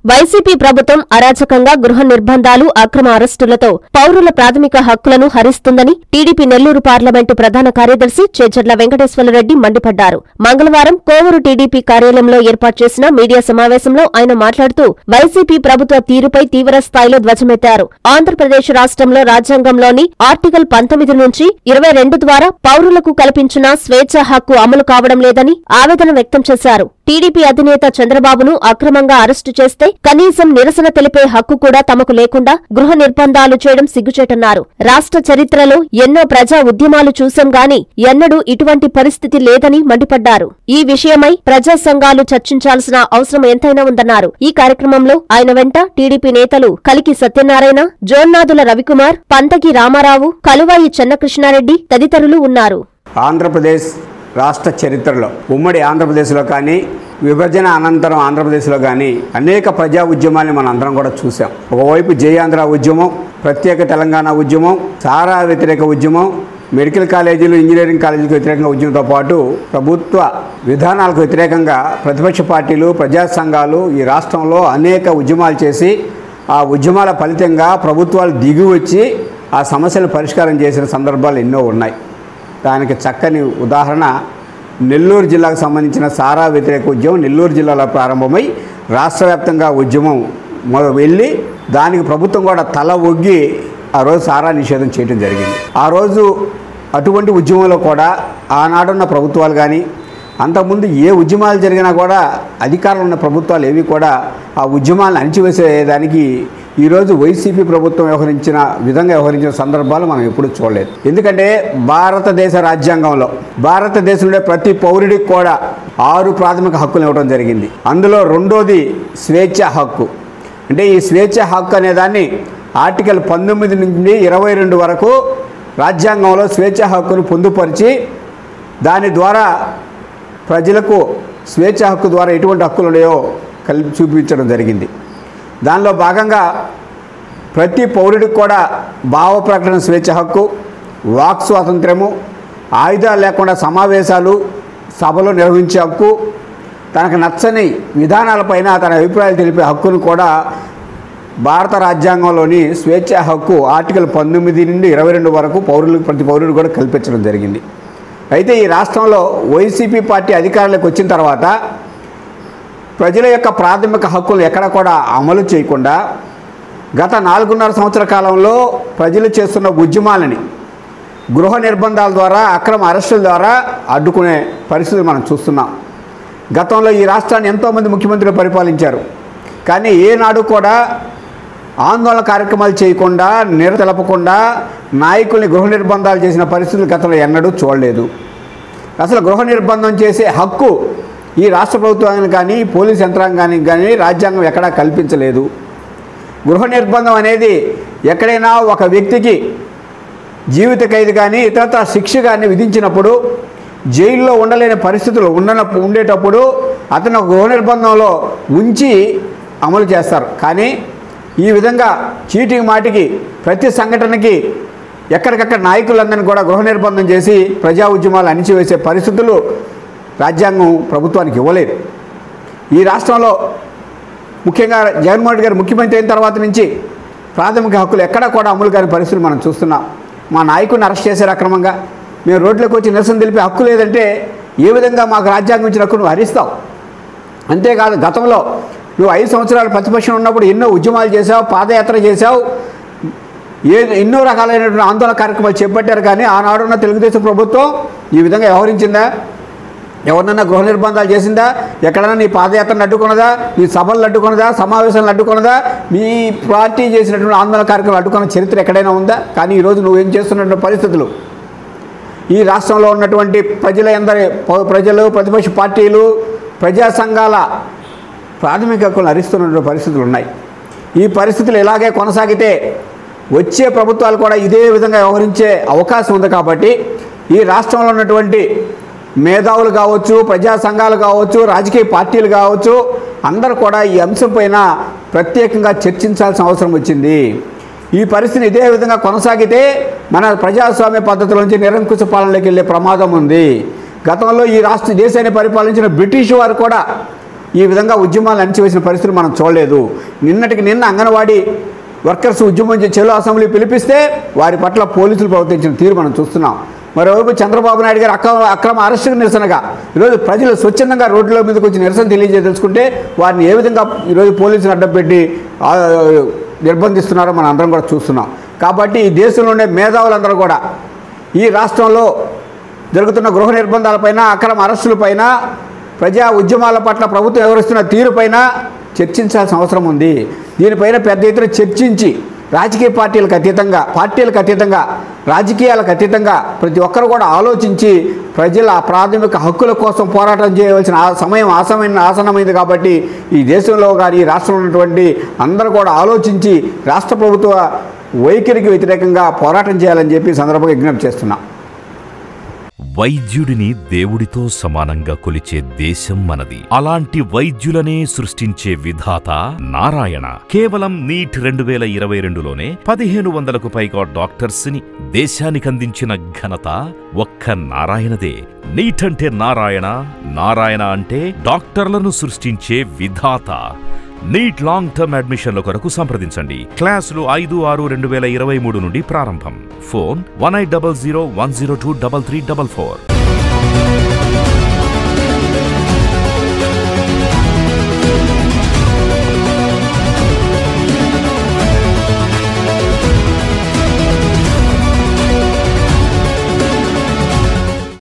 YCP ప్రభుత్వం అరాచకంగా గృహ నిర్బంధాలు అక్రమ అరెస్టులతో పౌరుల ప్రాథమిక హక్కులను హరిస్తుందని టీడీపీ నెల్లూరు పార్లమెంటు ప్రధాన కార్యదర్శి చేచర్ల వెంకటేశ్వరరెడ్డి మండిపడ్డారు మంగళవారం కోవూరు టీడీపీ కార్యాలయంలో ఏర్పాటు చేసిన మీడియా సమావేశంలో ఆయన మాట్లాడుతూ వైసీపీ ప్రభుత్వ తీరుపై తీవ్ర స్థాయిలో ధ్వజమెత్తారు ఆంధ్రప్రదేశ్ రాష్ట్రంలో రాజ్యాంగంలోని ఆర్టికల్ పంతొమ్మిది నుంచి ఇరవై రెండు ద్వారా పౌరులకు కల్పించిన స్వేచ్ఛ హక్కు అమలు కావడం లేదని ఆవేదన వ్యక్తం చేశారు టీడీపీ అధినేత చంద్రబాబును అక్రమంగా అరెస్టు చేస్తే కనీసం నిరసన తెలిపే హక్కు కూడా తమకు లేకుండా గృహ నిర్బంధాలు చేయడం సిగ్గుచేటన్నారు రాష్ట్ర చరిత్రలో ఎన్నో ప్రజా ఉద్యమాలు చూశాం గాని ఎన్నడూ ఇటువంటి పరిస్థితి లేదని మండిపడ్డారు ఈ విషయమై ప్రజా సంఘాలు చర్చించాల్సిన అవసరం ఎంతైనా ఉందన్నారు ఈ కార్యక్రమంలో ఆయన వెంట టీడీపీ నేతలు కలికి సత్యనారాయణ జోన్నాదుల రవికుమార్ పంతకి రామారావు కలువాయి చెన్నకృష్ణారెడ్డి తదితరులు ఉన్నారు ఆంధ్రప్రదేశ్ రాష్ట్ర చరిత్రలో ఉమ్మడి ఆంధ్రప్రదేశ్లో కానీ విభజన అనంతరం ఆంధ్రప్రదేశ్లో కానీ అనేక ప్రజా ఉద్యమాల్ని మనం అందరం కూడా చూసాం ఒకవైపు జయాంధ్ర ఉద్యమం ప్రత్యేక తెలంగాణ ఉద్యమం సారా వ్యతిరేక ఉద్యమం మెడికల్ కాలేజీలు ఇంజనీరింగ్ కాలేజీలకు వ్యతిరేకంగా ఉద్యమంతో పాటు ప్రభుత్వ విధానాలకు వ్యతిరేకంగా ప్రతిపక్ష పార్టీలు ప్రజా సంఘాలు ఈ రాష్ట్రంలో అనేక ఉద్యమాలు చేసి ఆ ఉద్యమాల ఫలితంగా ప్రభుత్వాలు దిగి వచ్చి ఆ సమస్యలు పరిష్కారం చేసిన సందర్భాలు ఎన్నో ఉన్నాయి దానికి చక్కని ఉదాహరణ నెల్లూరు జిల్లాకు సంబంధించిన సారా వ్యతిరేక ఉద్యమం నెల్లూరు జిల్లాలో ప్రారంభమై రాష్ట్ర వ్యాప్తంగా ఉద్యమం మొ- వెళ్ళి దానికి ప్రభుత్వం కూడా తల ఒగ్గి ఆ రోజు సారా నిషేధం చేయడం జరిగింది ఆ రోజు అటువంటి ఉద్యమంలో కూడా ఆనాడున్న ప్రభుత్వాలు కానీ అంతకుముందు ఏ ఉద్యమాలు జరిగినా కూడా అధికారంలో ఉన్న ప్రభుత్వాలు ఏవి కూడా ఆ ఉద్యమాలను అణిచివేసేదానికి ఈరోజు వైసీపీ ప్రభుత్వం వ్యవహరించిన విధంగా వ్యవహరించిన సందర్భాలు మనం ఎప్పుడూ చూడలేదు ఎందుకంటే భారతదేశ రాజ్యాంగంలో భారతదేశంలో ప్రతి పౌరుడికి కూడా ఆరు ప్రాథమిక హక్కులు ఇవ్వడం జరిగింది అందులో రెండోది స్వేచ్ఛ హక్కు అంటే ఈ స్వేచ్ఛ హక్కు అనే దాన్ని ఆర్టికల్ పంతొమ్మిది నుండి ఇరవై రెండు వరకు రాజ్యాంగంలో స్వేచ్ఛ హక్కును పొందుపరిచి దాని ద్వారా ప్రజలకు స్వేచ్ఛ హక్కు ద్వారా ఎటువంటి హక్కులు ఉన్నాయో కలిపి చూపించడం జరిగింది దానిలో భాగంగా ప్రతి పౌరుడికి కూడా భావ ప్రకటన స్వేచ్ఛ హక్కు వాక్ స్వాతంత్రము ఆయుధాలు లేకుండా సమావేశాలు సభలు నిర్వహించే హక్కు తనకు నచ్చని విధానాలపైన తన అభిప్రాయాలు తెలిపే హక్కును కూడా భారత రాజ్యాంగంలోని స్వేచ్ఛ హక్కు ఆర్టికల్ పంతొమ్మిది నుండి ఇరవై రెండు వరకు పౌరులకు ప్రతి పౌరుడు కూడా కల్పించడం జరిగింది అయితే ఈ రాష్ట్రంలో వైసీపీ పార్టీ అధికారంలోకి వచ్చిన తర్వాత ప్రజల యొక్క ప్రాథమిక హక్కులు ఎక్కడ కూడా అమలు చేయకుండా గత నాలుగున్నర సంవత్సర కాలంలో ప్రజలు చేస్తున్న ఉద్యమాలని గృహ నిర్బంధాల ద్వారా అక్రమ అరెస్టుల ద్వారా అడ్డుకునే పరిస్థితులు మనం చూస్తున్నాం గతంలో ఈ రాష్ట్రాన్ని ఎంతోమంది ముఖ్యమంత్రులు పరిపాలించారు కానీ ఏనాడు కూడా ఆందోళన కార్యక్రమాలు చేయకుండా నిర తెలపకుండా నాయకుల్ని గృహ నిర్బంధాలు చేసిన పరిస్థితులు గతంలో ఎన్నడూ చూడలేదు అసలు గృహ నిర్బంధం చేసే హక్కు ఈ రాష్ట్ర ప్రభుత్వానికి కానీ పోలీస్ యంత్రాంగానికి కానీ రాజ్యాంగం ఎక్కడా కల్పించలేదు గృహ నిర్బంధం అనేది ఎక్కడైనా ఒక వ్యక్తికి జీవిత ఖైదు కానీ ఇతరత్ర శిక్ష కానీ విధించినప్పుడు జైల్లో ఉండలేని పరిస్థితులు ఉండన ఉండేటప్పుడు అతను ఒక గృహ నిర్బంధంలో ఉంచి అమలు చేస్తారు కానీ ఈ విధంగా చీటికి మాటికి ప్రతి సంఘటనకి ఎక్కడికక్కడ నాయకులందరినీ కూడా గృహ నిర్బంధం చేసి ప్రజా ఉద్యమాలు అణిచివేసే పరిస్థితులు రాజ్యాంగం ప్రభుత్వానికి ఇవ్వలేదు ఈ రాష్ట్రంలో ముఖ్యంగా జగన్మోహన్ రెడ్డి గారు ముఖ్యమంత్రి అయిన తర్వాత నుంచి ప్రాథమిక హక్కులు ఎక్కడా కూడా అమలు కాని పరిస్థితులు మనం చూస్తున్నాం మా నాయకుడిని అరెస్ట్ చేశారు అక్రమంగా మేము రోడ్లకు వచ్చి నిరసన తెలిపే హక్కు లేదంటే ఏ విధంగా మాకు రాజ్యాంగం ఇచ్చిన హక్కు నువ్వు హరిస్తావు అంతేకాదు గతంలో నువ్వు ఐదు సంవత్సరాలు ప్రతిపక్షం ఉన్నప్పుడు ఎన్నో ఉద్యమాలు చేశావు పాదయాత్ర చేశావు ఏ ఎన్నో రకాలైనటువంటి ఆందోళన కార్యక్రమాలు చేపట్టారు కానీ ఆనాడున్న తెలుగుదేశం ప్రభుత్వం ఈ విధంగా వ్యవహరించిందా ఎవరినన్నా గృహ నిర్బంధాలు చేసిందా ఎక్కడైనా నీ పాదయాత్రను అడ్డుకున్నదా నీ సభలను అడ్డుకున్నదా సమావేశాలను అడ్డుకున్నదా మీ పార్టీ చేసినటువంటి ఆందోళన కార్యక్రమం అడ్డుకున్న చరిత్ర ఎక్కడైనా ఉందా కానీ ఈరోజు నువ్వేం చేస్తున్నటువంటి పరిస్థితులు ఈ రాష్ట్రంలో ఉన్నటువంటి ప్రజల అందరి పౌ- ప్రజలు ప్రతిపక్ష పార్టీలు ప్రజా సంఘాల ప్రాథమిక హక్కులను హరిస్తున్నటువంటి పరిస్థితులు ఉన్నాయి ఈ పరిస్థితులు ఇలాగే కొనసాగితే వచ్చే ప్రభుత్వాలు కూడా ఇదే విధంగా వ్యవహరించే అవకాశం ఉంది కాబట్టి ఈ రాష్ట్రంలో ఉన్నటువంటి మేధావులు కావచ్చు ప్రజా సంఘాలు కావచ్చు రాజకీయ పార్టీలు కావచ్చు అందరూ కూడా ఈ అంశం పైన ప్రత్యేకంగా చర్చించాల్సిన అవసరం వచ్చింది ఈ పరిస్థితి ఇదే విధంగా కొనసాగితే మన ప్రజాస్వామ్య పద్ధతుల నుంచి నిరంకుశ పాలనలోకి వెళ్ళే ప్రమాదం ఉంది గతంలో ఈ రాష్ట్ర దేశాన్ని పరిపాలించిన బ్రిటిష్ వారు కూడా ఈ విధంగా ఉద్యమాలు అణిచివేసిన పరిస్థితులు మనం చూడలేదు నిన్నటికి నిన్న అంగన్వాడీ వర్కర్స్ ఉద్యమం చేసి చెలో అసెంబ్లీ పిలిపిస్తే వారి పట్ల పోలీసులు ప్రవర్తించిన తీరు మనం చూస్తున్నాం మరోవైపు చంద్రబాబు నాయుడు గారు అక్రమ అక్రమ అరెస్టుకు నిరసనగా ఈరోజు ప్రజలు స్వచ్ఛందంగా రోడ్ల మీదకి వచ్చి నిరసన తెలియజేదలుచుకుంటే వారిని ఏ విధంగా ఈరోజు పోలీసులు అడ్డం పెట్టి ఆ, నిర్బంధిస్తున్నారో మనం అందరం కూడా చూస్తున్నాం కాబట్టి ఈ దేశంలో ఉండే మేధావులందరూ కూడా ఈ రాష్ట్రంలో జరుగుతున్న గృహ నిర్బంధాలపైన అక్రమ అరెస్టులపైన ప్రజా ఉద్యమాల పట్ల ప్రభుత్వం వ్యవహరిస్తున్న తీరుపైన చర్చించాల్సిన అవసరం ఉంది దీనిపైన పెద్ద ఎత్తున చర్చించి రాజకీయ పార్టీలకు అతీతంగా పార్టీలకు అతీతంగా రాజకీయాలకు అతీతంగా ప్రతి ఒక్కరు కూడా ఆలోచించి ప్రజల ఆ ప్రాథమిక హక్కుల కోసం పోరాటం చేయవలసిన ఆ సమయం ఆసమైన ఆసనమైంది కాబట్టి ఈ దేశంలో కానీ ఈ రాష్ట్రంలో ఉన్నటువంటి అందరూ కూడా ఆలోచించి రాష్ట్ర ప్రభుత్వ వైఖరికి వ్యతిరేకంగా పోరాటం చేయాలని చెప్పి ఈ సందర్భంగా విజ్ఞప్తి చేస్తున్నాం వైద్యుడిని దేవుడితో సమానంగా కొలిచే దేశం మనది అలాంటి వైద్యులనే సృష్టించే విధాత నారాయణ కేవలం నీట్ రెండు వేల ఇరవై రెండులోనే పదిహేను వందలకు పైగా డాక్టర్స్ ని దేశానికందించిన ఘనత ఒక్క నారాయణదే నీట్ అంటే నారాయణ నారాయణ అంటే డాక్టర్లను సృష్టించే విధాత నీట్ లాంగ్ టర్మ్ అడ్మిషన్ల కొరకు సంప్రదించండి క్లాసులు ఐదు ఆరు రెండు వేల ఇరవై మూడు నుండి ప్రారంభం phone one eight double zero one zero two double three double four